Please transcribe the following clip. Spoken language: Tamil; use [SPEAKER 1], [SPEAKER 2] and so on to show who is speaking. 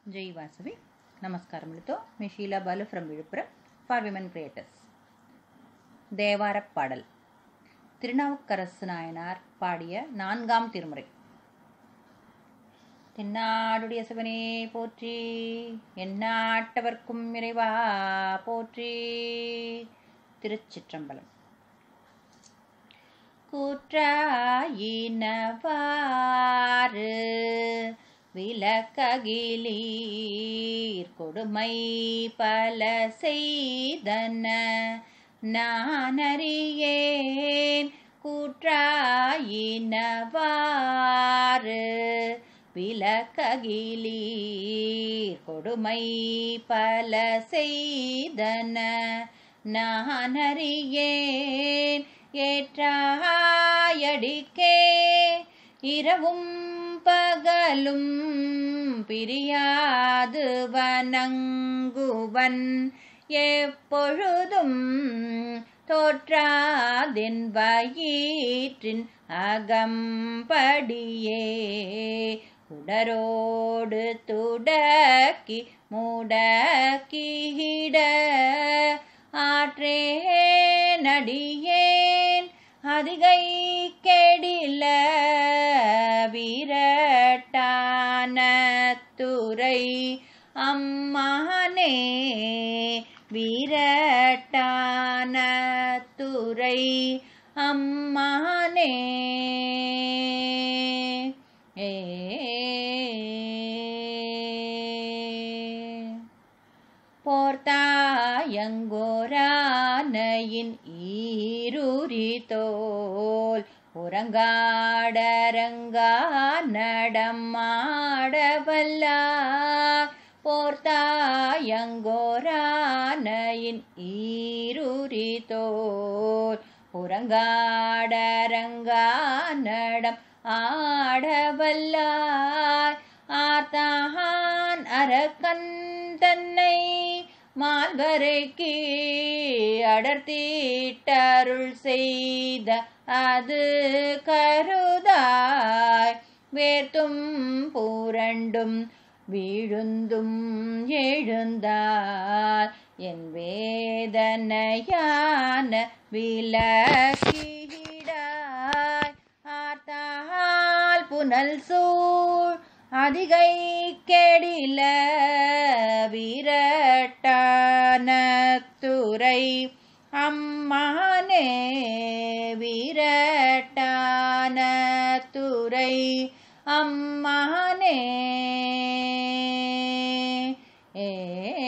[SPEAKER 1] జై వాసవి నమస్కారములతో మీ Sheela Balu from Villupuram for women creators தேவாரப் பாடல் திருநாவுக்கரசு நாயனார் பாடிய நான்காம் திருமுறை தென்னாடுடைய சிவனே போற்றி எந்நாட்டவர்க்கும் இறைவா போற்றி திருச்சிற்றம்பலம் கூற்றாயினவாறு விளக்ககிலீர் கொடுமை பல செய்தன நானறியேன் கூற்றாயினவாறு விளக்ககிலீர் கொடுமை பல செய்தன நானறியேன் ஏற்றாயடிக்கே இரவும் பகலும் பிரியாது வணங்குவன் எப்பொழுதும் தோற்றாதென் வயிற்றின் அகம்படியே உடரோடு துடக்கி முடக்கிட ஆற்றே நடியேன் அதிகை கெடில விரட்டான துறை அம்மானே விரட்டான துறை அம்மானே ஏ போர்த்தாயங்கோரானையின் ஈருரி தோல் உறங்காடரங்கா நடமாடவல்லார் போர்த்தாயங்கோரானையின் ஈருரி தோல் உறங்காடரங்கா நடம் ஆடவல்லார் ஆர்த்தான் அரக்கன் தன்னை மால்வரைக்கு அடர்த்தீட்டருள் செய்த அது கருதாய் வேர்த்தும் பூரண்டும் வீழுந்தும் எழுந்தால் என் வேதனையான விலக்கிடாய் ஆத்தால் புனல் சூழ் அதிகை கெடில விரட்டான துறை அம்மானே விரட்டான துறை அம்மானே ஏ